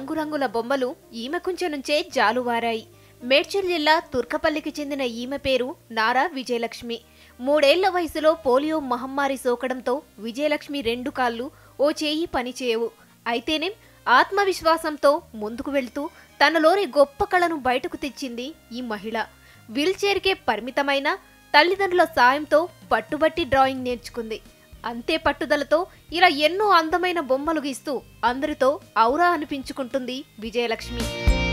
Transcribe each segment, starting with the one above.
రంగురంగుల బొమ్మలు ఈమె కుంచె నుంచే జాలువారాయి మేడ్చల్ జిల్లా తుర్కపల్లికి చెందిన ఈమె పేరు నారా విజయలక్ష్మి మూడేళ్ల వయసులో పోలియో మహమ్మారి సోకడంతో విజయలక్ష్మి రెండు కాళ్ళు ఓ చేయి పనిచేయవు అయితేనేం ఆత్మవిశ్వాసంతో ముందుకు వెళ్తూ తనలోని గొప్ప కళను బయటకు తెచ్చింది ఈ మహిళ వీల్చైర్కే పరిమితమైన తల్లిదండ్రుల సాయంతో పట్టుబట్టి డ్రాయింగ్ నేర్చుకుంది అంతే పట్టుదలతో ఇలా ఎన్నో అందమైన బొమ్మలు గీస్తూ అందరితో ఔరా అనిపించుకుంటుంది విజయలక్ష్మి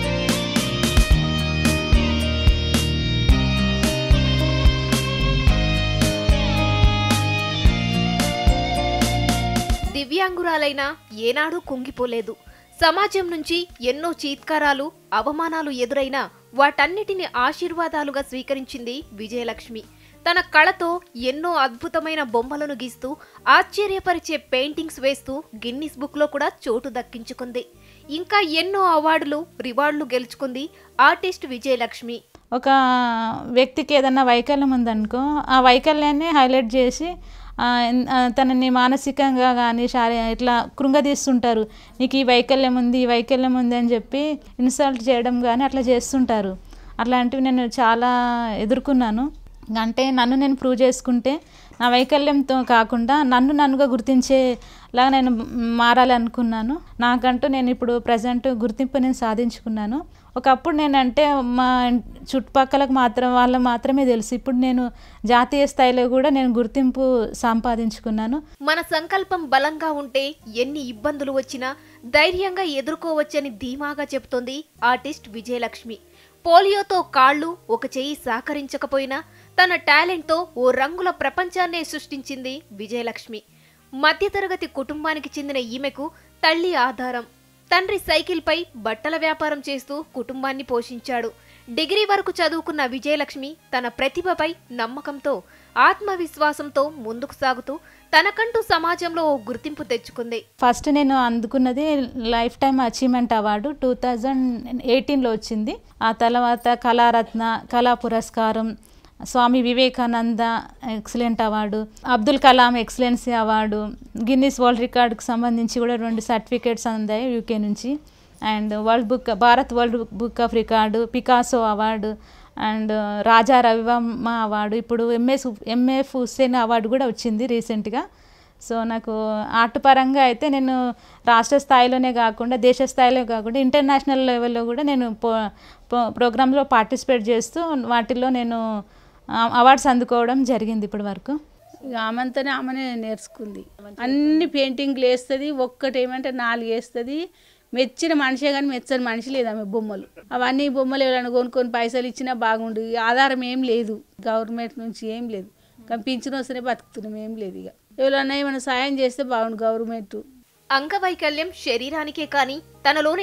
దివ్యాంగురాలైనా ఏనాడూ కుంగిపోలేదు సమాజం నుంచి ఎన్నో చీత్కారాలు అవమానాలు ఎదురైనా వాటన్నిటిని ఆశీర్వాదాలుగా స్వీకరించింది విజయలక్ష్మి తన కళతో ఎన్నో అద్భుతమైన బొమ్మలను గీస్తూ ఆశ్చర్యపరిచే పెయింటింగ్స్ వేస్తూ గిన్నిస్ బుక్లో కూడా చోటు దక్కించుకుంది ఇంకా ఎన్నో అవార్డులు రివార్డులు గెలుచుకుంది ఆర్టిస్ట్ విజయలక్ష్మి ఒక వ్యక్తికి ఏదన్నా వైకల్యం ఉందనుకో ఆ వైకల్యాన్ని హైలైట్ చేసి ఆ, ఎన్- ఆ, తనని మానసికంగా కానీ శారీ ఇట్లా కృంగదీస్తుంటారు నీకు ఈ వైకల్యం ఉంది ఈ వైకల్యం ఉంది అని చెప్పి ఇన్సల్ట్ చేయడం కానీ అట్లా చేస్తుంటారు అట్లాంటివి నేను చాలా ఎదుర్కొన్నాను అంటే నన్ను నేను ప్రూవ్ చేసుకుంటే నా వైకల్యంతో కాకుండా నన్ను నన్నుగా గుర్తించేలాగా నేను మారాలి అనుకున్నాను నాకంటూ నేను ఇప్పుడు ప్రజెంట్ గుర్తింపు నేను సాధించుకున్నాను ఒకప్పుడు నేనంటే మా చుట్టుపక్కలకు మాత్రం వాళ్ళ మాత్రమే తెలుసు ఇప్పుడు నేను జాతీయ స్థాయిలో కూడా నేను గుర్తింపు సంపాదించుకున్నాను మన సంకల్పం బలంగా ఉంటే ఎన్ని ఇబ్బందులు వచ్చినా ధైర్యంగా ఎదుర్కోవచ్చని ధీమాగా చెబుతోంది ఆర్టిస్ట్ విజయలక్ష్మి పోలియోతో కాళ్ళు ఒక చెయ్యి సహకరించకపోయినా తన టాలెంట్తో ఓ రంగుల ప్రపంచాన్నే సృష్టించింది విజయలక్ష్మి మధ్యతరగతి కుటుంబానికి చెందిన ఈమెకు తల్లి ఆధారం తండ్రి సైకిల్పై బట్టల వ్యాపారం చేస్తూ కుటుంబాన్ని పోషించాడు డిగ్రీ వరకు చదువుకున్న విజయలక్ష్మి తన ప్రతిభపై నమ్మకంతో ఆత్మవిశ్వాసంతో ముందుకు సాగుతూ తనకంటూ సమాజంలో ఓ గుర్తింపు తెచ్చుకుంది ఫస్ట్ నేను అందుకున్నది life time achievement award two thousand ఎయిటీన్లో వచ్చింది ఆ తర్వాత కళారత్న కళా పురస్కారం Swami Vivekananda excellent award Abdul Kalam excellency award Guinness world రికార్డుకి సంబంధించి కూడా రెండు సర్టిఫికేట్స్ అందాయి యూకే నుంచి and world book Bharat world book of record Picasso award and Raja Ravi Varma award ఇప్పుడు ఎంఎస్ ఎంఎఫ్ హుస్సేన్ అవార్డు కూడా వచ్చింది రీసెంట్గా సో నాకు ఆర్ట్ పరంగా అయితే నేను రాష్ట్ర స్థాయిలోనే కాకుండా దేశ స్థాయిలో కాకుండా ఇంటర్నేషనల్ లెవెల్లో కూడా నేను పో ప్రోగ్రాంలో పార్టిసిపేట్ చేస్తూ వాటిల్లో నేను అవార్డ్స్ అందుకోవడం జరిగింది ఇప్పటి వరకు ఇక ఆమెంతనే ఆమెనే నేర్చుకుంది అన్ని పెయింటింగ్లు వేస్తుంది ఒక్కటి ఏమంటే నాలుగు వేస్తుంది మెచ్చిన మనిషే కానీ మెచ్చని మనిషి లేదు ఆమె బొమ్మలు అవన్నీ బొమ్మలు ఎవరైనా కొనుక్కొని పైసలు ఇచ్చినా బాగుండు ఈ ఆధారం ఏం లేదు గవర్నమెంట్ నుంచి ఏం లేదు కానీ పింఛన్ వస్తేనే బతుకుతున్నాం ఏం లేదు ఇక ఎవరైనా ఏమైనా సాయం చేస్తే బాగుండు గవర్నమెంట్ అంగవైకల్యం శరీరానికే కాని తనలోని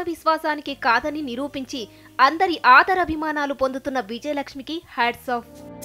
ఆత్మవిశ్వాసానికి కాదని నిరూపించి అందరి ఆదరాభిమానాలు పొందుతున్న విజయలక్ష్మికి హ్యాట్స్ ఆఫ్